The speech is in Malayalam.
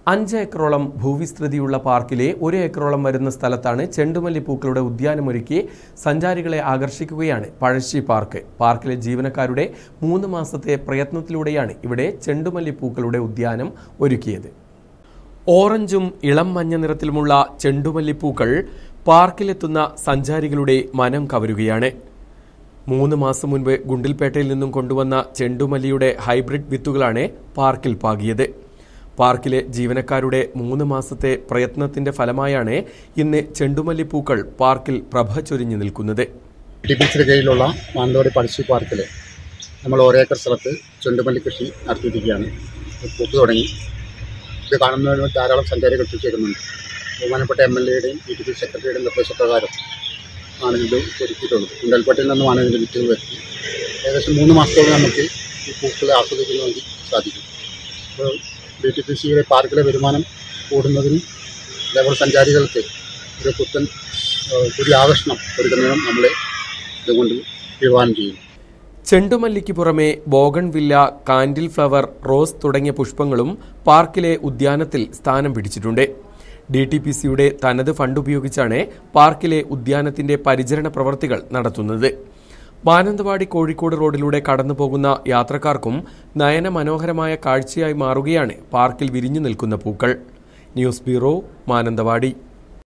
അഞ്ച് ഏക്കറോളം ഭൂവിസ്തൃതിയുള്ള പാർക്കിലെ ഒരു ഏക്കറോളം വരുന്ന സ്ഥലത്താണ് ചെണ്ടുമല്ലി പൂക്കളുടെ ഉദ്യാനമൊരുക്കി സഞ്ചാരികളെ ആകർഷിക്കുകയാണ് പഴശ്ശി പാർക്ക് പാർക്കിലെ ജീവനക്കാരുടെ മൂന്ന് മാസത്തെ പ്രയത്നത്തിലൂടെയാണ് ഇവിടെ ചെണ്ടുമല്ലി പൂക്കളുടെ ഉദ്യാനം ഒരുക്കിയത് ഓറഞ്ചും ഇളം മഞ്ഞ നിറത്തിലുമുള്ള ചെണ്ടുമല്ലിപ്പൂക്കൾ പാർക്കിലെത്തുന്ന സഞ്ചാരികളുടെ മനം കവരുകയാണ് മൂന്ന് മാസം മുൻപ് ഗുണ്ടിൽപേട്ടയിൽ നിന്നും കൊണ്ടുവന്ന ചെണ്ടുമല്ലിയുടെ ഹൈബ്രിഡ് വിത്തുകളാണ് പാർക്കിൽ പാകിയത് പാർക്കിലെ ജീവനക്കാരുടെ മൂന്ന് മാസത്തെ പ്രയത്നത്തിന്റെ ഫലമായാണ് ഇന്ന് ചെണ്ടുമല്ലിപ്പൂക്കൾ പാർക്കിൽ പ്രഭ ചൊരിഞ്ഞു നിൽക്കുന്നത് ടി പി സിയുടെ കീഴിലുള്ള മാനന്തവാടി പഴശ്ശി പാർക്കിൽ നമ്മൾ ഒരേക്കർ സ്ഥലത്ത് ചെണ്ടുമല്ലി കൃഷി നടത്തിയിരിക്കുകയാണ് ഇത് പൂത്ത് തുടങ്ങി ഇത് കാണുന്നതിന് ധാരാളം സഞ്ചാരികൾ എത്തിച്ചേരുന്നുണ്ട് ബഹുമാനപ്പെട്ട എം എൽ എയുടെയും ഡി ടി പി സെക്രട്ടറിയുടെയും നിർദ്ദേശപ്രകാരം ആണ് ഇത് ഒരുക്കിയിട്ടുള്ളത് കുണ്ടൽപ്പേട്ടയിൽ നിന്നുമാണ് ഇതിൻ്റെ വിത്തുകൾ വരുത്തി ഏകദേശം മൂന്ന് മാസത്തോളം നമുക്ക് ഈ പൂക്കളെ ആസ്വദിക്കുന്നതിന് വേണ്ടി സാധിക്കും അപ്പോൾ ഡി ടി പി സിയുടെ പാർക്കിലെ വരുമാനം കൂടുന്നതിനും അതേപോലെ സഞ്ചാരികൾക്ക് ഒരു പുത്തൻ ഏഹ്, പുതിയ ആകർഷണം ഒരുക്കുന്നതിനും നമ്മളെ ഇതുകൊണ്ട് വിവാഹം ചെയ്യുന്നു ചെണ്ടുമല്ലിക്ക് പുറമെ ബോഗൺവില്ല കാൻഡിൽ ഫ്ലവർ റോസ് തുടങ്ങിയ പുഷ്പങ്ങളും പാർക്കിലെ ഉദ്യാനത്തിൽ സ്ഥാനം പിടിച്ചിട്ടുണ്ട് ഡി ടി പി സിയുടെ തനത് ഫണ്ട് ഉപയോഗിച്ചാണ് പാർക്കിലെ ഉദ്യാനത്തിന്റെ പരിചരണ പ്രവർത്തികൾ നടത്തുന്നത് മാനന്തവാടി കോഴിക്കോട് റോഡിലൂടെ കടന്നുപോകുന്ന യാത്രക്കാർക്കും നയന മനോഹരമായ കാഴ്ചയായി മാറുകയാണ് പാർക്കിൽ വിരിഞ്ഞു നിൽക്കുന്ന പൂക്കൾ ന്യൂസ് ബ്യൂറോ മാനന്തവാടി